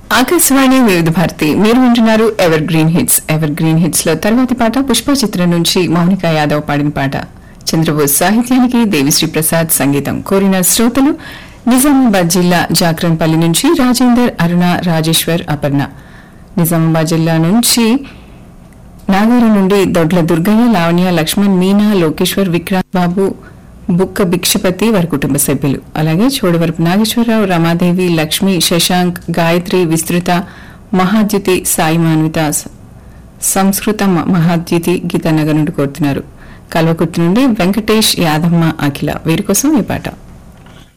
ఆకాశవాణి వివిధ భారతి మీరు వింటున్నారు evergreen hits evergreen hits లో తర్వాతి పాట పుష్ప చిత్రం నుంచి మౌనిక యాదవ్ పాడిన పాట చంద్రబోస్ సాహిత్యానికి దేవిశ్రీ ప్రసాద్ సంగీతం కోరిన శ్రోతలు నిజామాబాద్ జిల్లా జాక్రన్పల్లి నుంచి రాజేందర్ అరుణ రాజేశ్వర్ అపర్ణ నిజామాబాద్ జిల్లా నుంచి నాగూరు నుండి దొడ్ల దుర్గయ్య లావణ్య లక్ష్మణ్ మీనా లోకేశ్వర్ విక్రాంత్ బాబు బుక్క భిక్షపతి వారి కుటుంబ సభ్యులు అలాగే చోడవరపు నాగేశ్వరరావు రమాదేవి లక్ష్మి శశాంక్ గాయత్రి విస్తృత మహాద్యుతి సాయి మాన్విత స- సంస్కృత మ- మహాద్యుతి గీతానగర్ నుండి కోరుతున్నారు కల్వకుర్తి నుండి వెంకటేష్ యాదమ్మ అఖిల వీరి కోసం ఈ పాట